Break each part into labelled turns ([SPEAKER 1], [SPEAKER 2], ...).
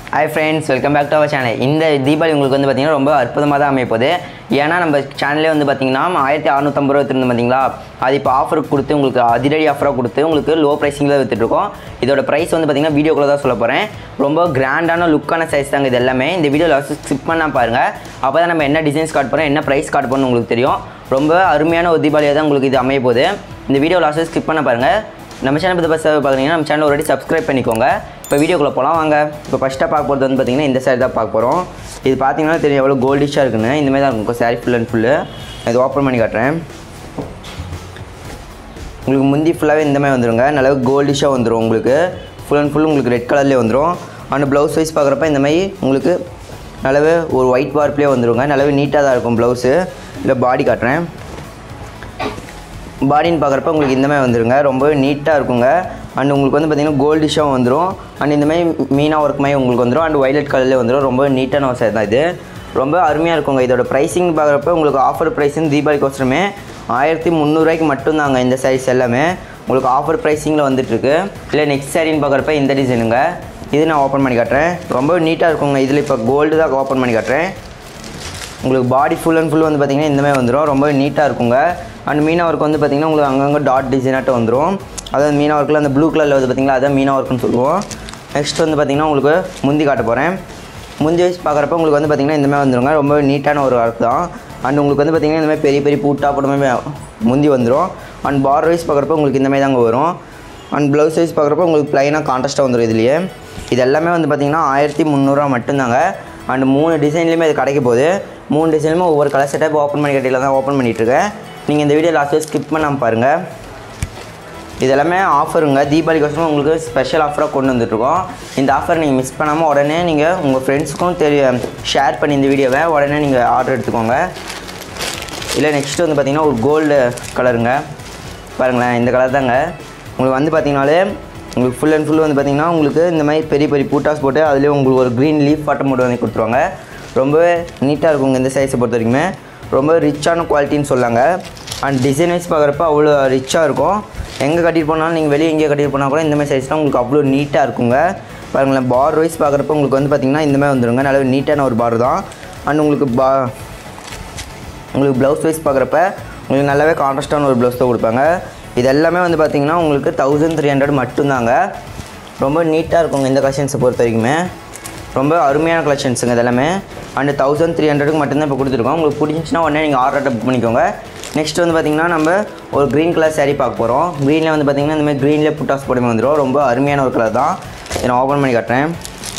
[SPEAKER 1] hi friends welcome back to our channel இந்த தீபாவளி உங்களுக்கு வந்து பார்த்தீங்கன்னா ரொம்ப அற்புதமாக தான் அமைப்போகுது ஏன்னா நம்ம சேனலே வந்து பார்த்தீங்கன்னா ஆயிரத்தி அறநூற்றம்பது ரூபா விற்றுருந்து பார்த்தீங்களா அது இப்போ ஆஃபருக்கு கொடுத்து உங்களுக்கு அதிரடி ஆஃபராக கொடுத்து உங்களுக்கு லோ ப்ரைஸிங்கில் விற்றுட்ருக்கோம் இதோட ப்ரைஸ் வந்து பார்த்தீங்கன்னா வீடியோக்குள்ள தான் சொல்ல போகிறேன் ரொம்ப கிராண்டான லுக்கான சைஸ் தாங்க இது எல்லாமே இந்த வீடியோ லாஸ்ட் ஸ்கிப் பண்ணால் பாருங்கள் அப்போ தான் நம்ம என்ன டிசைன்ஸ் காட் போகிறோம் என்ன ப்ரைஸ் காட் பண்ணணும் உங்களுக்கு தெரியும் ரொம்ப அருமையான ஒரு தீபாவளியாக தான் உங்களுக்கு இது அமைய போகுது இந்த வீடியோ லாஸ்ட் ஸ்கிப் பண்ண பாருங்கள் நம்ம சேனல் பற்றி ஃபஸ்ட்டாக பார்க்குறீங்கன்னா நம்ம சேனல் ஆல்ரெடி சப்ஸ்கிரைப் பண்ணிக்கோங்க இப்போ வீடியோக்குள்ளே போகலாம் வாங்க இப்போ ஃபஸ்ட்டாக பார்க்க போகிறது வந்து பார்த்தீங்கன்னா இந்த சைடு தான் பார்க்க போகிறோம் இது பார்த்தீங்கன்னா தெரியும் எவ்வளோ கோல்டிஷாக இருக்குன்னு இந்த மாதிரி தான் இருக்கும் சாரி ஃபுல் அண்ட் ஃபுல்லு இது ஓப்பன் பண்ணி காட்டுறேன் உங்களுக்கு முந்தி ஃபுல்லாகவே இந்த மாதிரி வந்துருங்க நல்லா கோல்டிஷாக வந்துடும் உங்களுக்கு ஃபுல் அண்ட் ஃபுல் உங்களுக்கு ரெட் கலர்லேயே வந்துடும் அண்ட் ப்ளவுஸ் வைஸ் பார்க்குறப்ப இந்த மாதிரி உங்களுக்கு நல்லாவே ஒரு ஒயிட் வார்ப்லேயே வந்துருங்க நல்லாவே நீட்டாக தான் இருக்கும் ப்ளவுஸு இல்லை பாடி காட்டுறேன் பாடின்னு பார்க்குறப்ப உங்களுக்கு இந்த மாதிரி வந்துருங்க ரொம்பவே நீட்டாக இருக்குங்க அண்ட் உங்களுக்கு வந்து பார்த்தீங்கன்னா கோல்டிஷாகவும் வந்துடும் அண்ட் இந்த மாதிரி மீனா ஒர்க் மாதிரி உங்களுக்கு வந்துடும் அண்ட் வைலட் கலர்லேயே வந்துடும் ரொம்ப நீட்டான ஒரு சேர் தான் இது ரொம்ப அருமையாக இருக்குங்க இதோட ப்ரைஸிங் பார்க்குறப்ப உங்களுக்கு ஆஃபர் ப்ரைஸ்னு தீபாவளிக்கோசரமே ஆயிரத்தி முந்நூறுரூவாய்க்கு மட்டும்தாங்க இந்த சாரீஸ் எல்லாமே உங்களுக்கு ஆஃபர் ப்ரைஸிங்கில் வந்துட்டுருக்கு இல்லை நெக்ஸ்ட் சாரின்னு பார்க்குறப்ப இந்த டிசைனுங்க இது நான் ஓப்பன் பண்ணி காட்டுறேன் ரொம்ப நீட்டாக இருக்குங்க இதில் இப்போ கோல்டு தான் ஓப்பன் பண்ணி காட்டுறேன் உங்களுக்கு பாடி ஃபுல் அண்ட் ஃபுல் வந்து பார்த்திங்கன்னா இந்த மாதிரி வந்துடும் ரொம்ப நீட்டாக இருக்குங்க அண்ட் மீனா ஒர்க் வந்து பார்த்திங்கன்னா உங்களுக்கு அங்கங்கே டாட் டிசைனாட்டம் வந்துடும் அதாவது மீனா ஒர்க்கில் அந்த ப்ளூ கலரில் வந்து பார்த்திங்களா அதான் மீனா ஒர்க்குன்னு சொல்லுவோம் நெக்ஸ்ட் வந்து பார்த்திங்கன்னா உங்களுக்கு முந்தி காட்ட போகிறேன் முந்தி வயசு பார்க்குறப்ப உங்களுக்கு வந்து பார்த்திங்கன்னா இந்த மாதிரி வந்துருங்க ரொம்ப நீட்டான ஒரு ஒர்க் தான் அண்ட் உங்களுக்கு வந்து பார்த்திங்கன்னா இந்த மாதிரி பெரிய பெரிய பூட்டா போட்ட முந்தி வந்துடும் அண்ட் பார்டர் வைஸ் பார்க்குறப்ப உங்களுக்கு இந்த மாதிரி தாங்க வரும் அண்ட் ப்ளவுஸ் வைஸ் பார்க்குறப்ப உங்களுக்கு ப்ளைனாக கான்ட்ராஸ்ட்டாக வந்துடும் இதுலேயே இது எல்லாமே வந்து பார்த்திங்கன்னா ஆயிரத்தி முந்நூறுரூவா மட்டும்தாங்க அண்ட் மூணு டிசைன்லேயுமே இது கிடைக்க போகுது மூணு டிசைனுமே ஒவ்வொரு கலர் செட்டப் ஓப்பன் பண்ணி கட்டியில் தான் ஓப்பன் பண்ணிகிட்ருக்கேன் நீங்கள் இந்த வீடியோ லாஸ்ட் ஸ்கிப் பண்ணாமல் பாருங்கள் இது எல்லாமே ஆஃபருங்க தீபாவளிக்கோசரம் உங்களுக்கு ஸ்பெஷல் ஆஃபராக கொண்டு வந்துட்ருக்கோம் இந்த ஆஃபர் நீங்கள் மிஸ் பண்ணாமல் உடனே நீங்கள் உங்கள் ஃப்ரெண்ட்ஸுக்கும் தெரிய ஷேர் பண்ணி இந்த வீடியோவை உடனே நீங்கள் ஆர்டர் எடுத்துக்கோங்க இல்லை நெக்ஸ்ட் வந்து பார்த்திங்கன்னா ஒரு கோல்டு கலருங்க பாருங்களேன் இந்த கலர் தாங்க உங்களுக்கு வந்து பார்த்தீங்கனாலே உங்களுக்கு ஃபுல் அண்ட் ஃபுல் வந்து பார்த்திங்கன்னா உங்களுக்கு இந்த மாதிரி பெரிய பெரிய பூட்டாஸ் போட்டு அதுலேயே உங்களுக்கு ஒரு க்ரீன் லீஃப் பாட்டம் போட்டு வந்து கொடுத்துருவாங்க ரொம்பவே நீட்டாக இருக்குங்க இந்த சைஸை பொறுத்த வரைக்குமே ரொம்ப ரிச்சான குவாலிட்டின்னு சொல்லாங்க அண்ட் டிசைன் வைஸ் பார்க்குறப்ப அவ்வளோ ரிச்சாக இருக்கும் எங்கே கட்டிட்டு போனாலும் நீங்கள் வெளியே எங்கேயே கட்டிட்டு போனால் கூட இந்த மாதிரி சைஸ்லாம் உங்களுக்கு அவ்வளோ நீட்டாக இருக்குங்க பாருங்களேன் பார் வைஸ் பார்க்குறப்ப உங்களுக்கு வந்து பார்த்திங்கன்னா இந்த மாதிரி வந்துருங்க நல்லாவே நீட்டான ஒரு பார் தான் அண்ட் உங்களுக்கு பா உங்களுக்கு ப்ளவுஸ் வைஸ் பார்க்குறப்ப உங்களுக்கு நல்லாவே கான்ட்ராஸ்டான ஒரு ப்ளவுஸ் தான் கொடுப்பாங்க இது எல்லாமே வந்து பார்த்திங்கன்னா உங்களுக்கு தௌசண்ட் த்ரீ ஹண்ட்ரட் மட்டும்தாங்க ரொம்ப நீட்டாக இருக்குங்க இந்த கலெக்ஷன்ஸை பொறுத்த வரைக்குமே ரொம்ப அருமையான கலெக்ஷன்ஸுங்க இது எல்லாமே அண்ட் தௌசண்ட் த்ரீ ஹண்ட்ரடுக்கு மட்டும்தான் இப்போ கொடுத்துருக்கோம் உங்களுக்கு பிடிச்சிச்சின்னா உடனே நீங்கள் ஆர்டர் புக் பண்ணிக்கோங்க நெக்ஸ்ட் வந்து பார்த்திங்கன்னா நம்ம ஒரு க்ரீன் கலர் saree பார்க்க போகிறோம் க்ரீனில் வந்து பார்த்திங்கன்னா இந்த மாதிரி க்ரீனில் புட்டாஸ் போடுமே வந்துடும் ரொம்ப அருமையான ஒரு கலர் தான் இதை நான் ஓப்பன் பண்ணி காட்டுறேன்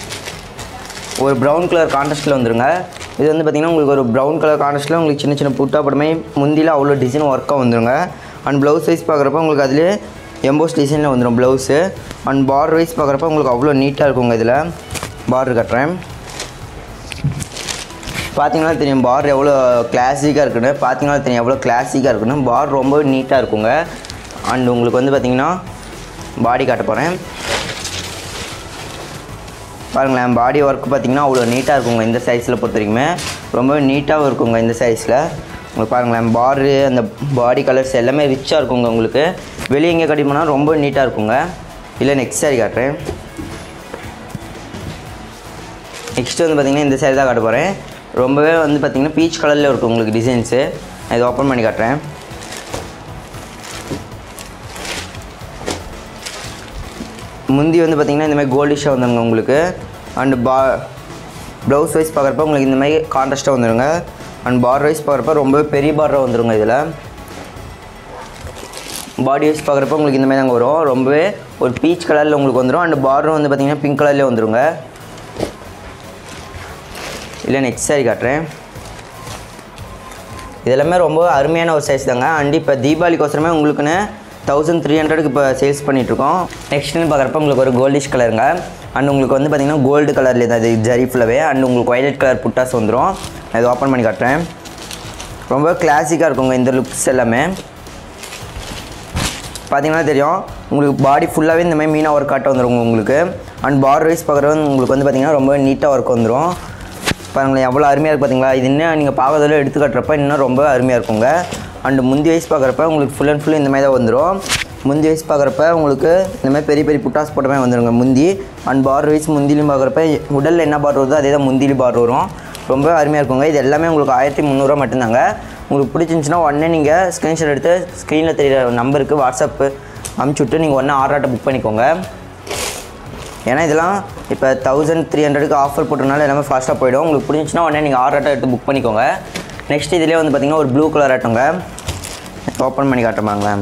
[SPEAKER 1] ஒரு ப்ரௌன் கலர் கான்ட்ராஸ்ட்டில் வந்துருங்க இது வந்து பார்த்திங்கன்னா உங்களுக்கு ஒரு ப்ரௌன் கலர் கான்ட்ராஸ்ட்டில் உங்களுக்கு சின்ன சின்ன புட்டா படமே முந்தியில் அவ்வளோ டிசைன் ஒர்க்காக வந்துருங்க அண்ட் ப்ளவுஸ் வைஸ் பார்க்குறப்ப உங்களுக்கு அதிலே எம்போஸ் டிசைனில் வந்துடும் ப்ளவுஸு அண்ட் பார்டர் வைஸ் பார்க்குறப்ப உங்களுக்கு அவ்வளோ நீட்டாக இருக்குங்க இதில் பார்டர் கட்டுறேன் பார்த்தீங்கன்னா தெரியும் பார் எவ்வளோ கிளாசிக்காக இருக்குன்னு பார்த்தீங்கன்னா தெரியும் எவ்வளோ கிளாசிக்காக இருக்குன்னு பார் ரொம்ப நீட்டாக இருக்குங்க அண்ட் உங்களுக்கு வந்து பார்த்திங்கன்னா பாடி காட்ட போகிறேன் பாருங்களேன் பாடி ஒர்க் பார்த்தீங்கன்னா அவ்வளோ நீட்டாக இருக்குங்க இந்த சைஸில் பொறுத்த வரைக்குமே ரொம்ப நீட்டாகவும் இருக்குங்க இந்த சைஸில் உங்களுக்கு பாருங்களேன் பாரு அந்த பாடி கலர்ஸ் எல்லாமே ரிச்சாக இருக்குங்க உங்களுக்கு வெளியே எங்கே கட்டி போனால் ரொம்ப நீட்டாக இருக்குங்க இல்லை நெக்ஸ்ட் சாரி காட்டுறேன் நெக்ஸ்ட் வந்து பார்த்திங்கன்னா இந்த சாரி தான் காட்ட போகிறேன் ரொம்பவே வந்து பார்த்திங்கன்னா பீச் கலரில் இருக்கும் உங்களுக்கு டிசைன்ஸு நான் இதை ஓப்பன் பண்ணி காட்டுறேன் முந்தி வந்து பார்த்திங்கன்னா இந்த மாதிரி கோல்டிஷாக வந்துருங்க உங்களுக்கு அண்டு பா ப்ளவுஸ் வைஸ் பார்க்குறப்ப உங்களுக்கு இந்த மாதிரி கான்ட்ராஸ்ட்டாக வந்துருங்க அண்ட் பார்டர் வைஸ் பார்க்குறப்ப ரொம்பவே பெரிய பார்டராக வந்துருங்க இதில் பாடி வைஸ் பார்க்குறப்ப உங்களுக்கு இந்த மாதிரி தாங்க வரும் ரொம்பவே ஒரு பீச் கலரில் உங்களுக்கு வந்துடும் அண்ட் பார்டரும் வந்து பார்த்திங்கன்னா பிங்க் கலர்லேயே வந்துருங்க இல்லை நெக்ஸ்ட் சாரி காட்டுறேன் இதெல்லாமே ரொம்ப அருமையான ஒரு சைஸ் தாங்க அண்ட் இப்போ தீபாவளிக்கோசரமே உங்களுக்குன்னு தௌசண்ட் த்ரீ ஹண்ட்ரடுக்கு இப்போ சேல்ஸ் பண்ணிகிட்ருக்கோம் நெக்ஸ்ட்னு பார்க்குறப்ப உங்களுக்கு ஒரு கோல்டிஷ் கலருங்க அண்ட் உங்களுக்கு வந்து பார்த்திங்கன்னா கோல்டு கலரில் தான் இது ஜரி ஃபுல்லாகவே அண்ட் உங்களுக்கு ஒயலட் கலர் புட்டாஸ் வந்துடும் நான் இதை ஓப்பன் பண்ணி காட்டுறேன் ரொம்ப கிளாசிக்காக இருக்குங்க இந்த லுக்ஸ் எல்லாமே பார்த்தீங்கன்னா தெரியும் உங்களுக்கு பாடி ஃபுல்லாகவே இந்த மாதிரி மீனாக ஒர்க் ஆட்ட வந்துடும் உங்களுக்கு அண்ட் பார்டர் வைஸ் பார்க்குறது உங்களுக்கு வந்து பார்த்திங்கன்னா ரொம்ப நீட்டாக ஒர்க் வந்துடும் பாருங்களேன் எவ்வளோ அருமையாக இருக்குது பார்த்தீங்களா இது இன்னும் நீங்கள் பார்க்கறதுல எடுத்து கட்டுறப்ப இன்னும் ரொம்ப அருமையாக இருக்குங்க அண்டு முந்தி வயசு பார்க்குறப்ப உங்களுக்கு ஃபுல் அண்ட் ஃபுல் இந்த மாதிரி தான் வந்துடும் முந்தி வைஸ் பார்க்குறப்ப உங்களுக்கு இந்த மாதிரி பெரிய பெரிய புட்டாஸ் போட்ட மாதிரி வந்துருங்க முந்தி அண்ட் பார்டர் வைஸ் முந்திலையும் பார்க்குறப்ப உடலில் என்ன பார்டர் வருதோ அதே தான் முந்திலையும் பார்டர் வரும் ரொம்ப அருமையாக இருக்குங்க இது எல்லாமே உங்களுக்கு ஆயிரத்தி முந்நூறுரூவா மட்டும்தாங்க உங்களுக்கு பிடிச்சிருந்துச்சுன்னா உடனே நீங்கள் ஸ்க்ரீன்ஷாட் எடுத்து ஸ்க்ரீனில் தெரியிற நம்பருக்கு வாட்ஸ்அப்பு அமுச்சு விட்டு நீங்கள் உடனே ஆர்டர்ட்டை புக் பண்ணிக்கோங்க ஏன்னா இதெல்லாம் இப்போ தௌசண்ட் த்ரீ ஹண்ட்ரடுக்கு ஆஃபர் போட்டனால எல்லாமே ஃபாஸ்ட்டாக போயிடும் உங்களுக்கு பிடிச்சிச்சுன்னா உடனே நீங்கள் ஆர்டர் எடுத்து புக் பண்ணிக்கோங்க நெக்ஸ்ட் இதிலே வந்து பார்த்தீங்கன்னா ஒரு ப்ளூ கலர் ஆட்டோங்க ஓப்பன் பண்ணி காட்டுறாங்களேன்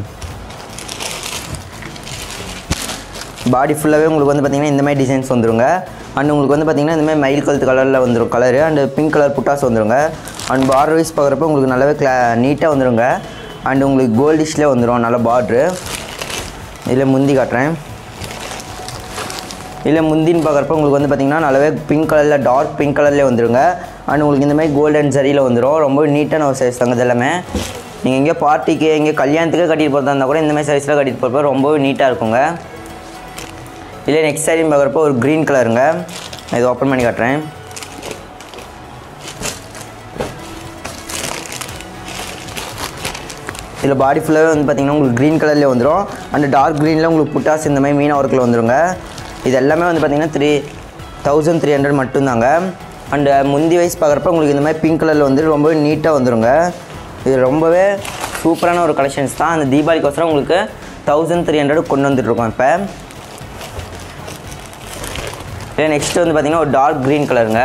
[SPEAKER 1] பாடி ஃபுல்லாகவே உங்களுக்கு வந்து பார்த்தீங்கன்னா இந்த மாதிரி டிசைன்ஸ் வந்துருங்க அண்ட் உங்களுக்கு வந்து பார்த்தீங்கன்னா இந்த மாதிரி மயில் கழுத்து கலரில் வந்துடும் கலரு அண்ட் பிங்க் கலர் புட்டாஸ் வந்துருங்க அண்ட் பார்டர் வைஸ் பார்க்குறப்ப உங்களுக்கு நல்லாவே கிளா நீட்டாக வந்துருங்க அண்ட் உங்களுக்கு கோல்டிஷ்லேயே வந்துடும் நல்ல பார்ட்ரு இதில் முந்தி காட்டுறேன் இல்லை முந்தின்னு பார்க்குறப்ப உங்களுக்கு வந்து பார்த்தீங்கன்னா நல்லாவே பிங்க் கலரில் டார்க் பிங்க் கலர்லேயே வந்துருங்க அண்ட் உங்களுக்கு இந்த மாதிரி கோல்டன் சரியில் வந்துடும் ரொம்ப நீட்டான ஒரு சைஸ் தாங்க இது எல்லாமே நீங்கள் எங்கேயோ பார்ட்டிக்கு எங்கேயோ கல்யாணத்துக்கு கட்டிட்டு போகிறதா இருந்தால் கூட இந்த மாதிரி சைஸில் கட்டிட்டு போகிறப்ப ரொம்பவே நீட்டாக இருக்குங்க இல்லை நெக்ஸ்ட் சாரின்னு பார்க்குறப்ப ஒரு க்ரீன் கலருங்க நான் இதை ஓப்பன் பண்ணி காட்டுறேன் இதில் பாடி ஃபுல்லாகவே வந்து பார்த்தீங்கன்னா உங்களுக்கு க்ரீன் கலர்லேயே வந்துடும் அண்ட் டார்க் க்ரீனில் உங்களுக்கு புட்டாஸ் இந்த மாதிரி மீனா ஒர்க்கில் வந்துருங்க இது எல்லாமே வந்து பார்த்தீங்கன்னா த்ரீ தௌசண்ட் த்ரீ ஹண்ட்ரட் மட்டும்தாங்க அண்டு முந்தி வயசு பார்க்குறப்ப உங்களுக்கு இந்த மாதிரி பிங்க் கலரில் வந்து ரொம்பவே நீட்டாக வந்துருங்க இது ரொம்பவே சூப்பரான ஒரு கலெக்ஷன்ஸ் தான் அந்த தீபாவளிக்கோசரம் உங்களுக்கு தௌசண்ட் த்ரீ ஹண்ட்ரட் கொண்டு வந்துட்டுருக்கோம் இப்போ இல்லை நெக்ஸ்ட் வந்து பார்த்தீங்கன்னா ஒரு டார்க் க்ரீன் கலருங்க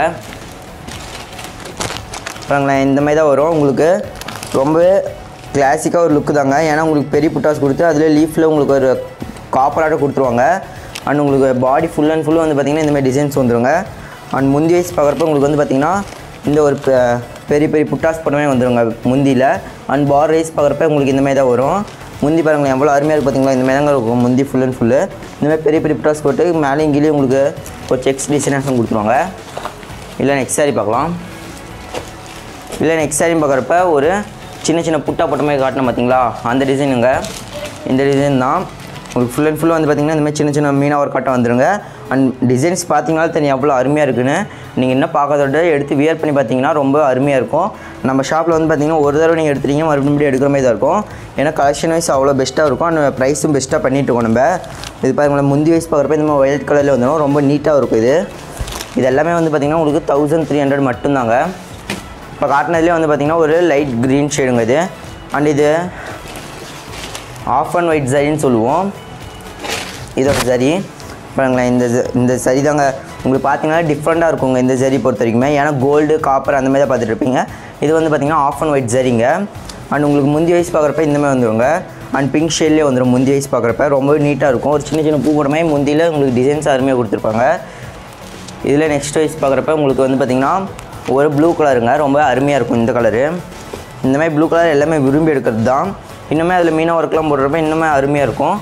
[SPEAKER 1] பாருங்களேன் இந்த மாதிரி தான் வரும் உங்களுக்கு ரொம்பவே கிளாசிக்காக ஒரு லுக்கு தாங்க ஏன்னா உங்களுக்கு பெரிய புட்டாஸ் கொடுத்து அதில் லீஃபில் உங்களுக்கு ஒரு காப்பராட்டம் கொடுத்துருவாங்க அண்ட் உங்களுக்கு பாடி ஃபுல் அண்ட் ஃபுல் வந்து பார்த்திங்கன்னா இந்த மாதிரி டிசைன்ஸ் வந்துருங்க அண்ட் முந்தி வயசு பார்க்குறப்ப உங்களுக்கு வந்து பார்த்திங்கன்னா இந்த ஒரு பெ- பெரிய பெரிய புட்டாஸ் படமே வந்துருங்க முந்தியில் அண்ட் பார் ரைஸ் பார்க்குறப்ப உங்களுக்கு இந்த மாதிரி தான் வரும் முந்தி பாருங்களேன் எவ்வளோ அருமையாக இருக்குது பார்த்தீங்களா இந்த மாதிரி தாங்க இருக்கும் முந்தி ஃபுல் அண்ட் ஃபுல்லு இந்த மாதிரி பெரிய பெரிய புட்டாஸ் போட்டு மேலேயும் கீழே உங்களுக்கு ஒரு செக்ஸ் டிசைனேஷன் கொடுத்துருவாங்க இல்லை நெக்ஸ்ட் சாரி பார்க்கலாம் இல்லை நெக்ஸ்ட் சாரி பார்க்குறப்ப ஒரு சின்ன சின்ன புட்டா போட்ட மாதிரி காட்டணும் பார்த்தீங்களா அந்த டிசைனுங்க இந்த டிசைன் தான் உங்களுக்கு ஃபுல் அண்ட் ஃபுல் வந்து பார்த்தீங்கன்னா இந்த மாதிரி சின்ன சின்ன மீனா ஒரு கட்டம் வந்துருங்க அண்ட் டிசைன்ஸ் பார்த்தீங்கன்னா தெரியும் எவ்வளோ அருமையாக இருக்குன்னு நீங்கள் என்ன பார்க்கறதோட எடுத்து வியர் பண்ணி பார்த்தீங்கன்னா ரொம்ப அருமையாக இருக்கும் நம்ம ஷாப்பில் வந்து பார்த்தீங்கன்னா ஒரு தடவை நீங்கள் எடுத்துட்டீங்க மறுபடியும் எடுக்கிற மாதிரி தான் இருக்கும் ஏன்னா கலெக்ஷன் வைஸ் அவ்வளோ பெஸ்ட்டாக இருக்கும் அண்ட் ப்ரைஸும் பெஸ்ட்டாக பண்ணிட்டு இருக்கோம் நம்ம இது பாருங்களேன் முந்தி வயசு பார்க்குறப்ப இந்த மாதிரி ஒயிட் கலரில் வந்துடும் ரொம்ப நீட்டாக இருக்கும் இது இது எல்லாமே வந்து பார்த்தீங்கன்னா உங்களுக்கு தௌசண்ட் த்ரீ ஹண்ட்ரட் மட்டும்தாங்க இப்போ காட்டினதுலேயே வந்து பார்த்தீங்கன்னா ஒரு லைட் க்ரீன் ஷேடுங்க இது அண்ட் இது ஆஃப் அண்ட் ஒயிட் சரின்னு சொல்லுவோம் இதோட சரி பாருங்களேன் இந்த ஜ- இந்த சரி தாங்க உங்களுக்கு பார்த்தீங்கன்னா டிஃப்ரெண்ட்டாக இருக்குங்க இந்த சரி பொறுத்த வரைக்குமே ஏன்னா கோல்டு காப்பர் அந்த மாதிரி தான் பார்த்துட்டு இருப்பீங்க இது வந்து பார்த்தீங்கன்னா ஆஃப் அண்ட் ஒயிட் சரிங்க அண்ட் உங்களுக்கு முந்தி வயசு பார்க்குறப்ப இந்த மாதிரி வந்துருங்க அண்ட் பிங்க் ஷேட்லேயே வந்துடும் முந்தி வயசு பார்க்குறப்ப ரொம்பவே நீட்டாக இருக்கும் ஒரு சின்ன சின்ன பூ போட மாதிரி முந்தியில் உங்களுக்கு டிசைன்ஸ் அருமையாக கொடுத்துருப்பாங்க இதில் நெக்ஸ்ட் வைஸ் பார்க்குறப்ப உங்களுக்கு வந்து பார்த்திங்கன்னா ஒரு ப்ளூ கலருங்க ரொம்ப அருமையாக இருக்கும் இந்த கலரு இந்த மாதிரி ப்ளூ கலர் எல்லாமே விரும்பி எடுக்கிறது தான் இன்னுமே அதில் மீனா ஒர்க்லாம் போடுறப்ப இன்னுமே அருமையாக இருக்கும்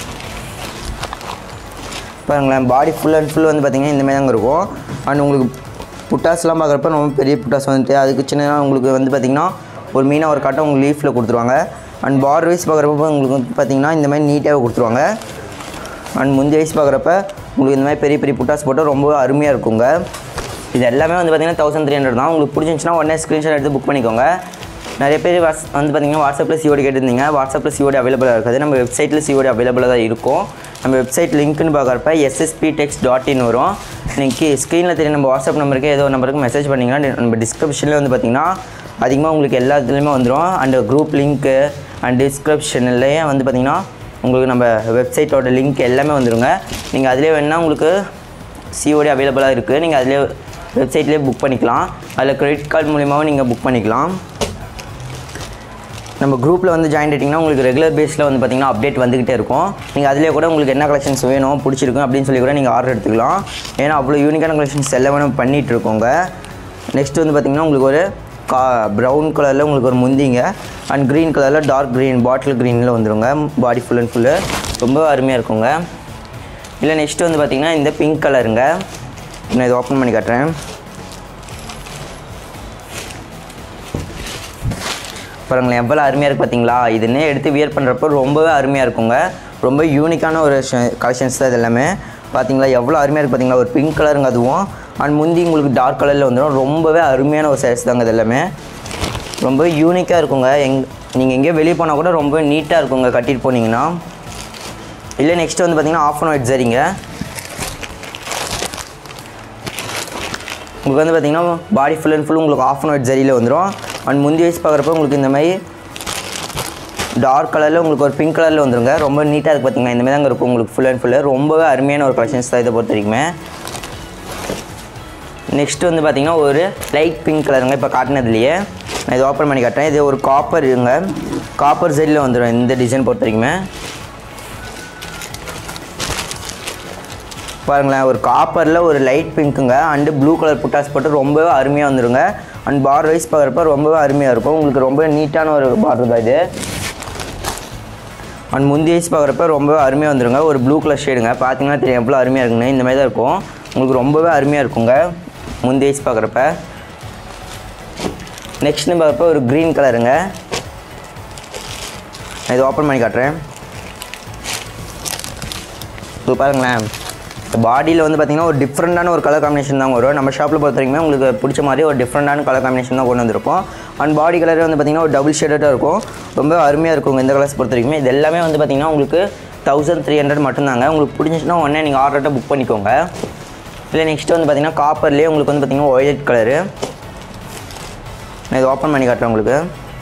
[SPEAKER 1] பாருங்களேன் பாடி ஃபுல் அண்ட் ஃபுல் வந்து பார்த்திங்கன்னா இந்த மாதிரி தாங்க இருக்கும் அண்ட் உங்களுக்கு புட்டாஸ்லாம் பார்க்குறப்ப ரொம்ப பெரிய புட்டாஸ் வந்துட்டு அதுக்கு சின்னதாக உங்களுக்கு வந்து பார்த்திங்கன்னா ஒரு மீனா ஒரு கட்டை உங்களுக்கு லீஃபில் கொடுத்துருவாங்க அண்ட் பார்டர் வைஸ் பார்க்குறப்ப உங்களுக்கு வந்து பார்த்திங்கன்னா இந்த மாதிரி நீட்டாகவே கொடுத்துருவாங்க அண்ட் முந்தைய வயசு பார்க்குறப்ப உங்களுக்கு இந்த மாதிரி பெரிய பெரிய புட்டாஸ் போட்டு ரொம்ப அருமையாக இருக்குங்க இது எல்லாமே வந்து பார்த்தீங்கன்னா தௌசண்ட் த்ரீ ஹண்ட்ரட் தான் உங்களுக்கு பிடிச்சிருந்துச்சுன்னா உடனே ஸ்க்ரீன்ஷாட் எடுத்து புக் பண்ணிக்கோங்க நிறைய பேர் வாட்ஸ் வந்து பார்த்தீங்கன்னா வாட்ஸ்அப்பில் சிஓடி கேட்டிருந்தீங்க வாட்ஸ்அப்பில் சிஓடி அவைலபிளாக இருக்காது நம்ம வெப்சைட்டில் சிஓடி அவைலபிளாக தான் இருக்கும் நம்ம வெப்சைட் லிங்க்னு பார்க்குறப்ப எஸ்எஸ்பி டெக்ஸ் டாட் இன் வரும் நீங்கள் ஸ்க்ரீனில் தெரியும் நம்ம வாட்ஸ்அப் நம்பருக்கு ஏதோ ஒரு நம்பருக்கு மெசேஜ் பண்ணிங்கன்னா நம்ம டிஸ்கிரிப்ஷனில் வந்து பார்த்தீங்கன்னா அதிகமாக உங்களுக்கு எல்லா இதுலேயுமே வந்துடும் அண்ட் குரூப் லிங்க்கு அண்ட் டிஸ்கிரிப்ஷன்லேயே வந்து பார்த்தீங்கன்னா உங்களுக்கு நம்ம வெப்சைட்டோட லிங்க் எல்லாமே வந்துருங்க நீங்கள் அதிலே வேணால் உங்களுக்கு சிஓடி அவைலபிளாக இருக்குது நீங்கள் அதிலே வெப்சைட்லேயே புக் பண்ணிக்கலாம் அதில் கிரெடிட் கார்டு மூலியமாகவும் நீங்கள் புக் பண்ணிக்கலாம் நம்ம குரூப்பில் வந்து ஜாயின் ஆகிட்டிங்கன்னா உங்களுக்கு ரெகுலர் பேஸில் வந்து பார்த்தீங்கன்னா அப்டேட் வந்துக்கிட்டே இருக்கும் நீங்கள் அதிலே கூட உங்களுக்கு என்ன கலெக்ஷன்ஸ் வேணும் பிடிச்சிருக்கும் அப்படின்னு சொல்லி கூட நீங்கள் ஆர்டர் எடுத்துக்கலாம் ஏன்னா அவ்வளோ யூனிக்கான கலெக்ஷன்ஸ் எல்லாமே பண்ணிகிட்டு இருக்கோங்க நெக்ஸ்ட் வந்து பார்த்தீங்கன்னா உங்களுக்கு ஒரு கா ப்ரௌன் கலரில் உங்களுக்கு ஒரு முந்திங்க அண்ட் க்ரீன் கலரில் டார்க் க்ரீன் பாட்டில் க்ரீனில் வந்துருங்க பாடி ஃபுல் அண்ட் ஃபுல்லு ரொம்ப அருமையாக இருக்குங்க இல்லை நெக்ஸ்ட் வந்து பார்த்தீங்கன்னா இந்த பிங்க் கலருங்க நான் இதை ஓப்பன் பண்ணி காட்டுறேன் பாருங்களேன் எவ்வளோ அருமையாக இருக்குது பார்த்தீங்களா இதுன்னே எடுத்து வியர் பண்ணுறப்போ ரொம்பவே அருமையாக இருக்குங்க ரொம்ப யூனிக்கான ஒரு கலெக்ஷன்ஸ் தான் இது எல்லாமே பார்த்தீங்களா எவ்வளோ அருமையாக இருக்குது பார்த்தீங்களா ஒரு பிங்க் கலருங்க அதுவும் அண்ட் முந்தி உங்களுக்கு டார்க் கலரில் வந்துடும் ரொம்பவே அருமையான ஒரு சைஸ் தாங்க இது எல்லாமே ரொம்ப யூனிக்காக இருக்குங்க எங் நீங்கள் எங்கேயோ வெளியே போனால் கூட ரொம்ப நீட்டாக இருக்குங்க கட்டிட்டு போனீங்கன்னா இல்லை நெக்ஸ்ட் வந்து பார்த்தீங்கன்னா ஆஃப் அண்ட் ஒயிட் சரிங்க உங்களுக்கு வந்து பார்த்தீங்கன்னா பாடி ஃபுல் அண்ட் ஃபுல் உங்களுக்கு ஆஃப் அண்ட் ஒயிட் ஜரியில் வந்துடும் அண்ட் முந்தி வயசு பார்க்குறப்ப உங்களுக்கு இந்த மாதிரி டார்க் கலரில் உங்களுக்கு ஒரு பிங்க் கலரில் வந்துருங்க ரொம்ப நீட்டாக இருக்குது பார்த்தீங்கன்னா இந்த மாதிரி தாங்க இருக்கும் உங்களுக்கு ஃபுல் அண்ட் ஃபுல்லு ரொம்பவே அருமையான ஒரு கலெக்ஷன்ஸ் தான் இதை பொறுத்த வரைக்குமே நெக்ஸ்ட் வந்து பார்த்தீங்கன்னா ஒரு லைட் பிங்க் கலருங்க இப்போ காட்டினதுலையே நான் இதை ஓப்பன் பண்ணி காட்டுறேன் இது ஒரு காப்பர் இருங்க காப்பர் சைடில் வந்துடும் இந்த டிசைன் பொறுத்த வரைக்குமே பாருங்களேன் ஒரு காப்பரில் ஒரு லைட் பிங்க்குங்க அண்டு ப்ளூ கலர் புட்டாஸ் போட்டு ரொம்பவே அருமையாக வந்துருங்க அண்ட் பார் வைஸ் பார்க்குறப்ப ரொம்பவே அருமையாக இருக்கும் உங்களுக்கு ரொம்ப நீட்டான ஒரு பார்டர் தான் இது அண்ட் முந்தி வைஸ் பார்க்குறப்ப ரொம்பவே அருமையாக வந்துருங்க ஒரு ப்ளூ கலர் ஷேடுங்க பார்த்தீங்கன்னா தெரியும் எவ்வளோ அருமையாக இருக்குங்க இந்த மாதிரி தான் இருக்கும் உங்களுக்கு ரொம்பவே அருமையாக இருக்குங்க முந்தி வைஸ் பார்க்குறப்ப நெக்ஸ்ட்னு பார்க்குறப்ப ஒரு க்ரீன் கலருங்க நான் இதை ஓப்பன் பண்ணி காட்டுறேன் இப்போ பாருங்களேன் பாடியில் வந்து பார்த்தீங்கன்னா ஒரு டிஃப்ரெண்ட்டான ஒரு கலர் காம்பினேஷன் தான் வரும் நம்ம ஷாப்பில் பொறுத்த வரைக்குமே உங்களுக்கு பிடிச்ச மாதிரி ஒரு டிஃப்ரெண்ட்டான கலர் காம்பினேஷன் தான் கொண்டு வந்திருப்போம் அண்ட் பாடி கலரே வந்து பார்த்தீங்கன்னா ஒரு டபுள் ஷேடாக இருக்கும் ரொம்ப அருமையாக இருக்கும் இந்த கலர்ஸ் பொறுத்த வரைக்குமே இது எல்லாமே வந்து பார்த்தீங்கன்னா உங்களுக்கு தௌசண்ட் த்ரீ ஹண்ட்ரட் மட்டும்தாங்க உங்களுக்கு பிடிச்சிச்சுன்னா உடனே நீங்கள் ஆர்டர்ட்டை புக் பண்ணிக்கோங்க இல்லை நெக்ஸ்ட் வந்து பார்த்தீங்கன்னா காப்பர்லேயே உங்களுக்கு வந்து பார்த்தீங்கன்னா ஒயிட் கலரு நான் இதை ஓப்பன் பண்ணி காட்டுறேன் உங்களுக்கு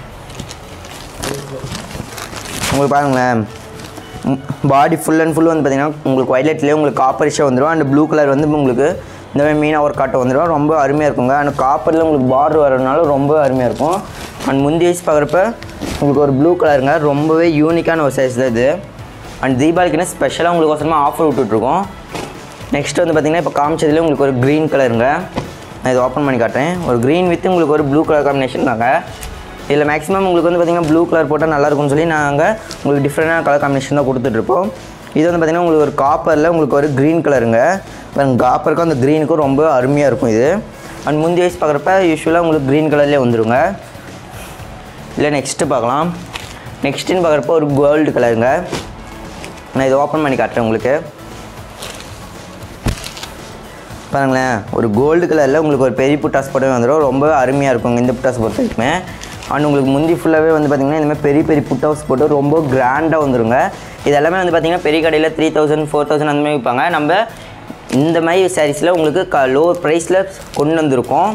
[SPEAKER 1] உங்களுக்கு பாருங்களேன் பாடி ஃபுல் அண்ட் ஃபுல் வந்து பார்த்தீங்கன்னா உங்களுக்கு ஒய்லெட்லேயே உங்களுக்கு காப்பரிஷாக வந்துடும் அண்ட் ப்ளூ கலர் வந்து உங்களுக்கு இந்த மாதிரி மீனாக ஒரு காட்டை வந்துடும் ரொம்ப அருமையாக இருக்குங்க அண்ட் காப்பரில் உங்களுக்கு பார்டர் வரதுனால ரொம்ப அருமையாக இருக்கும் அண்ட் முந்தி வயசு பார்க்குறப்ப உங்களுக்கு ஒரு ப்ளூ கலருங்க ரொம்பவே யூனிக்கான ஒரு சைஸ் தான் இது அண்ட் தீபாவளிக்குன்னா ஸ்பெஷலாக உங்களுக்கு ஒசரமாக ஆஃபர் விட்டுட்ருக்கோம் நெக்ஸ்ட் வந்து பார்த்தீங்கன்னா இப்போ காமிச்சதுலேயே உங்களுக்கு ஒரு க்ரீன் கலருங்க நான் இதை ஓப்பன் பண்ணி காட்டுறேன் ஒரு க்ரீன் வித் உங்களுக்கு ஒரு ப்ளூ கலர் காம்பினேஷன் தாங்க இதில் மேக்ஸிமம் உங்களுக்கு வந்து பார்த்திங்கன்னா ப்ளூ கலர் போட்டால் நல்லா இருக்கும்னு சொல்லி நாங்கள் உங்களுக்கு டிஃப்ரெண்டான கலர் காம்பினேஷன் தான் கொடுத்துட்ருப்போம் இது வந்து பார்த்திங்கன்னா உங்களுக்கு ஒரு காப்பரில் உங்களுக்கு ஒரு க்ரீன் கலருங்க காப்பருக்கும் அந்த க்ரீனுக்கும் ரொம்ப அருமையாக இருக்கும் இது அண்ட் முந்தி வயசு பார்க்குறப்ப யூஸ்வலாக உங்களுக்கு க்ரீன் கலர்லேயே வந்துருங்க இல்லை நெக்ஸ்ட்டு பார்க்கலாம் நெக்ஸ்ட்டுன்னு பார்க்குறப்ப ஒரு கோல்டு கலருங்க நான் இதை ஓப்பன் பண்ணி காட்டுறேன் உங்களுக்கு பாருங்களேன் ஒரு கோல்டு கலரில் உங்களுக்கு ஒரு பெரிய புட்டாஸ் போட்டவே வந்துடும் ரொம்ப அருமையாக இருக்குங்க இந்த புட்டாஸ் பொறுத்த வரைக்குமே அண்ட் உங்களுக்கு முந்தி ஃபுல்லாகவே வந்து பார்த்திங்கன்னா இந்த மாதிரி பெரிய பெரிய புட்டாஸ் போட்டு ரொம்ப கிராண்டாக வந்துருங்க இது எல்லாமே வந்து பார்த்திங்கன்னா பெரிய கடையில் த்ரீ தௌசண்ட் ஃபோர் தௌசண்ட் அந்த மாதிரி விற்பாங்க நம்ம இந்த மாதிரி சாரீஸில் உங்களுக்கு க லோ ப்ரைஸில் கொண்டு வந்திருக்கோம்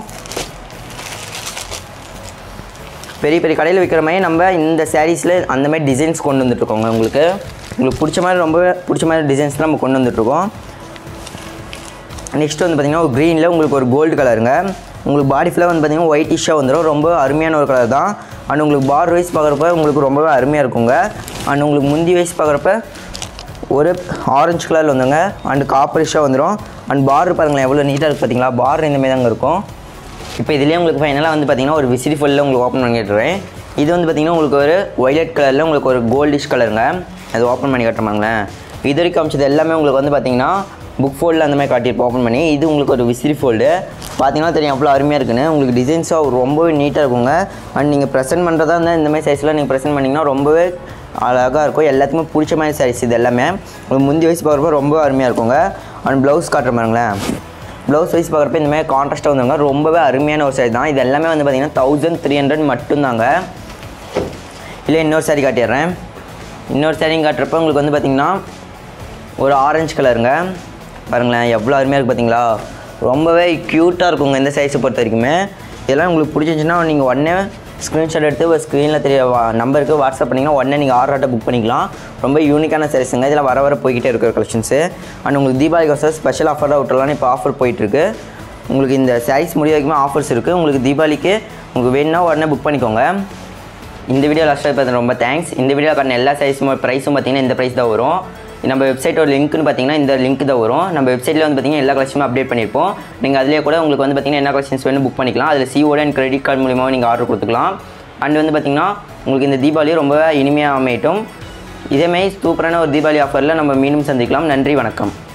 [SPEAKER 1] பெரிய பெரிய கடையில் விற்கிற மாதிரி நம்ம இந்த சாரீஸில் அந்த மாதிரி டிசைன்ஸ் கொண்டு வந்துட்ருக்கோங்க உங்களுக்கு உங்களுக்கு பிடிச்ச மாதிரி ரொம்ப பிடிச்ச மாதிரி டிசைன்ஸ் நம்ம கொண்டு வந்துட்ருக்கோம் நெக்ஸ்ட் வந்து பார்த்திங்கன்னா ஒரு க்ரீனில் உங்களுக்கு ஒரு கோல்டு கலருங்க உங்களுக்கு பாடி ஃபுல்லாக வந்து பார்த்திங்கன்னா ஒயிட்டிஷாக வந்துடும் ரொம்ப அருமையான ஒரு கலர் தான் அண்ட் உங்களுக்கு பார் வைஸ் பார்க்குறப்ப உங்களுக்கு ரொம்பவே அருமையாக இருக்குங்க அண்ட் உங்களுக்கு முந்தி வைஸ் பார்க்குறப்ப ஒரு ஆரஞ்சு கலரில் வந்துங்க அண்ட் காப்பரிஷாக வந்துடும் அண்ட் பார்டர் பாருங்களேன் எவ்வளோ நீட்டாக இருக்குது பார்த்தீங்களா பார்டர் இந்த மாதிரி தாங்க இருக்கும் இப்போ இதுலேயே உங்களுக்கு ஃபைனலாக வந்து பார்த்தீங்கன்னா ஒரு விசிறி ஃபுல்லில் உங்களுக்கு ஓப்பன் பண்ணி கேட்டுறேன் இது வந்து பார்த்தீங்கன்னா உங்களுக்கு ஒரு ஒய்லட் கலரில் உங்களுக்கு ஒரு கோல்டிஷ் கலருங்க அது ஓப்பன் பண்ணி காட்டுறாங்களேன் இது வரைக்கும் காமிச்சது எல்லாமே உங்களுக்கு வந்து பார்த்தீங்கன்னா புக் ஃபோல்டில் அந்த மாதிரி காட்டியிருப்போம் ஓப்பன் பண்ணி இது உங்களுக்கு ஒரு விசிறி ஃபோல்டு பார்த்தீங்கன்னா தெரியும் அவ்வளோ அருமையாக இருக்குன்னு உங்களுக்கு டிசைன்ஸாக ரொம்பவே நீட்டாக இருக்குங்க அண்ட் நீங்கள் ப்ரெசென்ட் பண்ணுறதா இருந்தால் இந்த மாதிரி சைஸில் நீங்கள் ப்ரெசென்ட் பண்ணிங்கன்னா ரொம்பவே அழகாக இருக்கும் எல்லாத்துக்குமே பிடிச்ச மாதிரி சாரீஸ் இது எல்லாமே உங்களுக்கு முந்தி வயசு பார்க்குறப்ப ரொம்ப அருமையாக இருக்குங்க அண்ட் ப்ளவுஸ் காட்டுற பாருங்களேன் ப்ளவுஸ் வைஸ் பார்க்குறப்ப இந்த மாதிரி கான்ட்ராஸ்ட்டாக வந்துருங்க ரொம்பவே அருமையான ஒரு சாரி தான் இது எல்லாமே வந்து பார்த்தீங்கன்னா தௌசண்ட் த்ரீ ஹண்ட்ரட் மட்டும்தாங்க இல்லை இன்னொரு சாரி காட்டிடுறேன் இன்னொரு சாரியும் காட்டுறப்ப உங்களுக்கு வந்து பார்த்தீங்கன்னா ஒரு ஆரஞ்சு கலருங்க பாருங்களேன் எவ்வளோ அருமையாக இருக்குது பார்த்தீங்களா ரொம்பவே க்யூட்டாக இருக்குங்க இந்த சைஸை பொறுத்த வரைக்குமே இதெல்லாம் உங்களுக்கு பிடிச்சிருந்துச்சுன்னா நீங்கள் உடனே ஸ்க்ரீன்ஷாட் எடுத்து ஒரு ஸ்க்ரீனில் தெரிய வா- நம்பருக்கு வாட்ஸ்அப் பண்ணிங்கன்னா உடனே நீங்கள் ஆர்டர்ட்டை புக் பண்ணிக்கலாம் ரொம்ப யூனிக்கான சாரீஸுங்க இதெல்லாம் வர வர போய்கிட்டே இருக்கிற கலெக்ஷன்ஸு அண்ட் உங்களுக்கு தீபாவளிக்கு வசதி ஸ்பெஷல் ஆஃபராக விட்டுறலாம் இப்போ ஆஃபர் போயிட்டுருக்கு உங்களுக்கு இந்த சாரீஸ் முடிய வரைக்குமே ஆஃபர்ஸ் இருக்குது உங்களுக்கு தீபாவளிக்கு உங்களுக்கு வேணும்னா உடனே புக் பண்ணிக்கோங்க இந்த வீடியோ லாஸ்ட்டாக பார்த்து ரொம்ப தேங்க்ஸ் இந்த வீடியோ காட்டின எல்லா சைஸும் ப்ரைஸும் பார்த்தீங்கன்னா இந்த ப்ரைஸ் தான் வரும் நம்ம வெப்சைட்டோட லிங்க்னு பார்த்தீங்கன்னா இந்த லிங்க் தான் வரும் நம்ம வெப்சைட்டில் வந்து பார்த்தீங்கன்னா எல்லா கலெக்ஷனும் அப்டேட் பண்ணியிருப்போம் நீங்கள் அதிலே கூட உங்களுக்கு வந்து பார்த்தீங்கன்னா என்ன கலெக்ஷன்ஸ் வேணும் புக் பண்ணிக்கலாம் அதில் சிஓட அண்ட் கிரெடிட் கார்டு மூலியமாக நீங்கள் ஆர்டர் கொடுத்துக்கலாம் அண்ட் வந்து பார்த்தீங்கன்னா உங்களுக்கு இந்த தீபாவளி ரொம்ப இனிமையாக அமையட்டும் இதேமாதிரி சூப்பரான ஒரு தீபாவளி ஆஃபரில் நம்ம மீண்டும் சந்திக்கலாம் நன்றி வணக்கம்